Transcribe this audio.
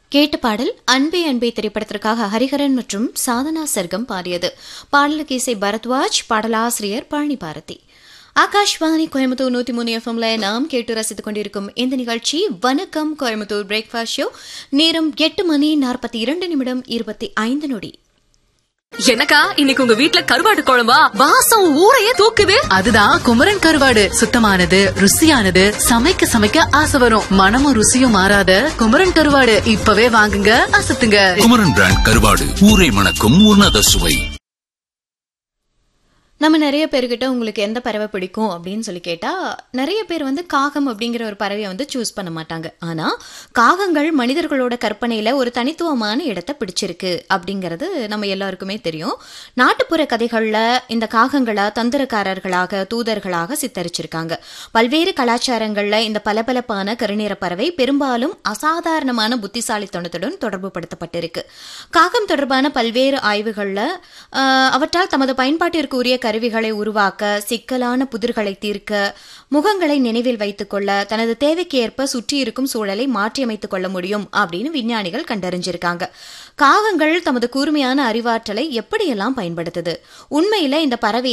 கேட்ட பாடல் அன்பே அன்பே திரைப்படத்திற்காக ஹரிஹரன் மற்றும் சாதனா சர்க்கம் பாடியது பாடலுக்கு இசை பரத்வாஜ் பாடலாசிரியர் பழனி பாரதி ஆகாஷ்வாணி கோயம்புத்தூர் நூத்தி மூணு எஃப்எம்ல நாம் கேட்டு ரசித்துக் கொண்டிருக்கும் இந்த நிகழ்ச்சி வணக்கம் கோயம்புத்தூர் பிரேக்ஃபாஸ்ட் ஷோ நேரம் எட்டு மணி நாற்பத்தி இரண்டு நிமிடம் இருபத்தி ஐந்து நொடி எனக்கா இன்னைக்கு உங்க வீட்ல கருவாட்டு குழம்பா வாசம் ஊரையே தூக்குது அதுதான் குமரன் கருவாடு சுத்தமானது ருசியானது சமைக்க சமைக்க ஆசை வரும் மனமும் ருசியும் மாறாத குமரன் கருவாடு இப்பவே வாங்குங்க அசத்துங்க குமரன் பிராண்ட் கருவாடு ஊரை மணக்கும் உன்னத சுவை நம்ம நிறைய பேர்கிட்ட உங்களுக்கு எந்த பறவை பிடிக்கும் அப்படின்னு சொல்லி கேட்டா நிறைய பேர் வந்து காகம் அப்படிங்கிற ஒரு பறவையை வந்து சூஸ் பண்ண மாட்டாங்க ஆனா காகங்கள் மனிதர்களோட கற்பனையில ஒரு தனித்துவமான இடத்தை பிடிச்சிருக்கு அப்படிங்கிறது நம்ம எல்லாருக்குமே தெரியும் நாட்டுப்புற கதைகள்ல இந்த காகங்களை தந்திரக்காரர்களாக தூதர்களாக சித்தரிச்சிருக்காங்க பல்வேறு கலாச்சாரங்கள்ல இந்த பளபளப்பான கருநீர பறவை பெரும்பாலும் அசாதாரணமான புத்திசாலித்தனத்துடன் தொடர்பு படுத்தப்பட்டிருக்கு காகம் தொடர்பான பல்வேறு ஆய்வுகள்ல ஆஹ், அவற்றால் தமது பயன்பாட்டிற்கு உரிய கருவிகளை உருவாக்க சிக்கலான புதிர்களை தீர்க்க முகங்களை நினைவில் வைத்துக் கொள்ள தனது தேவைக்கு ஏற்ப சுற்றி இருக்கும் சூழலை மாற்றியமைத்துக் கொள்ள முடியும் அப்படின்னு விஞ்ஞானிகள் கண்டறிஞ்சிருக்காங்க காகங்கள் தமது கூர்மையான அறிவாற்றலை எப்படியெல்லாம் பயன்படுத்துது உண்மையில இந்த பறவை